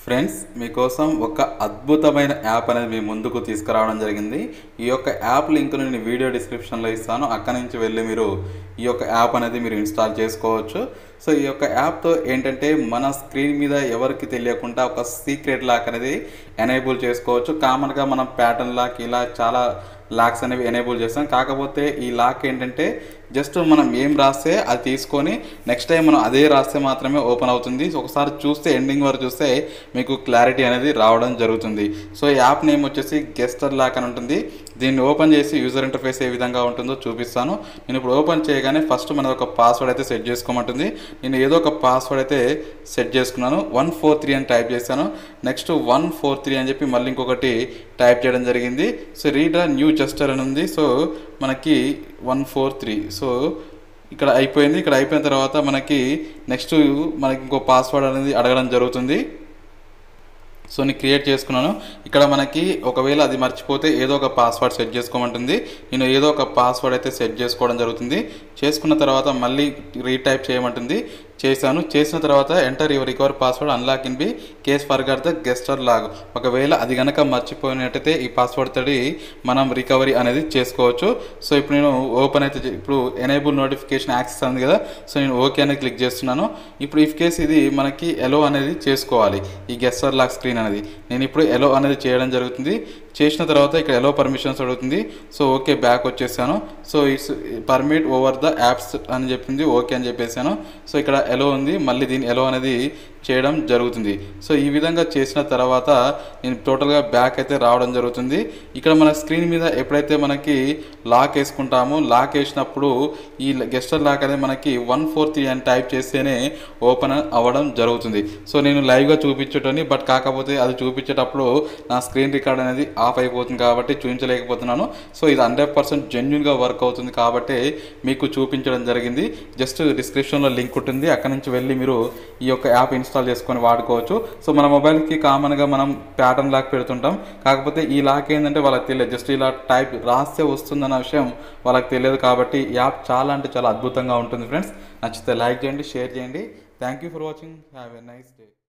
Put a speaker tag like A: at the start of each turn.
A: friends మీకోసం ఒక అద్భుతమైన యాప్ అనేది మీ ముందుకు తీసుకురావడం జరిగింది ఈ యొక్క యాప్ లింక్ నేను వీడియో డిస్క్రిప్షన్లో ఇస్తాను అక్కడి నుంచి వెళ్ళి మీరు ఈ యొక్క యాప్ అనేది మీరు ఇన్స్టాల్ చేసుకోవచ్చు సో ఈ యొక్క యాప్తో ఏంటంటే మన స్క్రీన్ మీద ఎవరికి తెలియకుండా ఒక సీక్రెట్ లాక్ అనేది ఎనేబుల్ చేసుకోవచ్చు కామన్గా మనం ప్యాటర్న్ లాక్ ఇలా చాలా లాక్స్ అనేవి ఎనేబుల్ చేస్తాం కాకపోతే ఈ లాక్ ఏంటంటే జస్ట్ మనం ఏం రాస్తే అది తీసుకొని నెక్స్ట్ టైం మనం అదే రాస్తే మాత్రమే ఓపెన్ అవుతుంది సో ఒకసారి చూస్తే ఎండింగ్ వరకు చూస్తే మీకు క్లారిటీ అనేది రావడం జరుగుతుంది సో ఈ యాప్ నేమ్ వచ్చేసి గెస్టర్ లాక్ అని ఉంటుంది దీన్ని ఓపెన్ చేసి యూజర్ ఇంటర్ఫేస్ ఏ విధంగా ఉంటుందో చూపిస్తాను నేను ఇప్పుడు ఓపెన్ చేయగానే ఫస్ట్ మన ఒక పాస్వర్డ్ అయితే సెట్ చేసుకోమంటుంది నేను ఏదో ఒక పాస్వర్డ్ అయితే సెట్ చేసుకున్నాను వన్ ఫోర్ త్రీ అని టైప్ చేశాను నెక్స్ట్ వన్ ఫోర్ త్రీ అని చెప్పి మళ్ళీ ఇంకొకటి టైప్ చేయడం జరిగింది సో రీడ్ న్యూ జస్టర్ అని ఉంది సో మనకి వన్ ఫోర్ త్రీ సో ఇక్కడ అయిపోయింది ఇక్కడ అయిపోయిన తర్వాత మనకి నెక్స్ట్ మనకి ఇంకో పాస్వర్డ్ అనేది అడగడం జరుగుతుంది సో నేను క్రియేట్ చేసుకున్నాను ఇక్కడ మనకి ఒకవేళ అది మర్చిపోతే ఏదో ఒక పాస్వర్డ్ సెట్ చేసుకోమంటుంది నేను ఏదో ఒక పాస్వర్డ్ అయితే సెట్ చేసుకోవడం జరుగుతుంది చేసుకున్న తర్వాత మళ్ళీ రీటైప్ చేయమంటుంది చేశాను చేసిన తర్వాత enter your recover password unlock in B case forgot the gesture lock ఒకవేళ అది కనుక మర్చిపోయినట్టయితే ఈ పాస్వర్డ్ తోటి మనం రికవరీ అనేది చేసుకోవచ్చు సో ఇప్పుడు నేను ఓపెన్ అయితే చే- ఇప్పుడు ఎనేబుల్ నోటిఫికేషన్ యాక్సెస్ ఉంది కదా సో నేను ఓకే అనేది క్లిక్ చేస్తున్నాను ఇప్పుడు ఇఫ్ కేస్ ఇది మనకి ఎలో అనేది చేసుకోవాలి ఈ గెస్టర్ లాక్ స్క్రీన్ అనేది నేను ఇప్పుడు ఎలో అనేది చేయడం జరుగుతుంది చేసిన తర్వాత ఇక్కడ ఎలో పర్మిషన్స్ అడుగుతుంది సో ఓకే బ్యాక్ వచ్చేసాను so it's permit over the apps అని చెప్పింది ఓకే అని చెప్పేసాను సో ఇక్కడ ఎలో ఉంది మళ్ళీ దీని ఎలో అనేది చేయడం జరుగుతుంది సో ఈ విధంగా చేసిన తర్వాత నేను టోటల్గా బ్యాక్ అయితే రావడం జరుగుతుంది ఇక్కడ మన స్క్రీన్ మీద ఎప్పుడైతే మనకి లాక్ వేసుకుంటామో లాక్ వేసినప్పుడు ఈ గెస్టర్ లాక్ అనేది మనకి వన్ ఫోర్ త్రీ అని టైప్ చేస్తేనే ఓపెన్ అవ్వడం జరుగుతుంది సో నేను లైవ్గా చూపించేటని బట్ కాకపోతే అది చూపించేటప్పుడు నా స్క్రీన్ రికార్డ్ అనేది ఆఫ్ అయిపోతుంది కాబట్టి చూపించలేకపోతున్నాను సో ఇది హండ్రెడ్ పర్సెంట్ జెన్యున్గా వర్క్ అవుతుంది కాబట్టి మీకు చూపించడం జరిగింది జస్ట్ డిస్క్రిప్షన్లో లింక్ ఉంటుంది అక్కడ నుంచి వెళ్ళి మీరు ఈ యొక్క యాప్ ఇన్స్టాల్ చేసుకొని వాడుకోవచ్చు సో మన మొబైల్కి కామన్గా మనం ప్యాటర్న్ లాక్ పెడుతుంటాం కాకపోతే ఈ లాక్ ఏంటంటే వాళ్ళకి తెలియదు జస్ట్ ఇలా టైప్ రాస్తే వస్తుందన్న విషయం వాళ్ళకి తెలియదు కాబట్టి ఈ యాప్ చాలా అంటే చాలా అద్భుతంగా ఉంటుంది ఫ్రెండ్స్ నచ్చితే లైక్ చేయండి షేర్ చేయండి thank you for watching have a nice day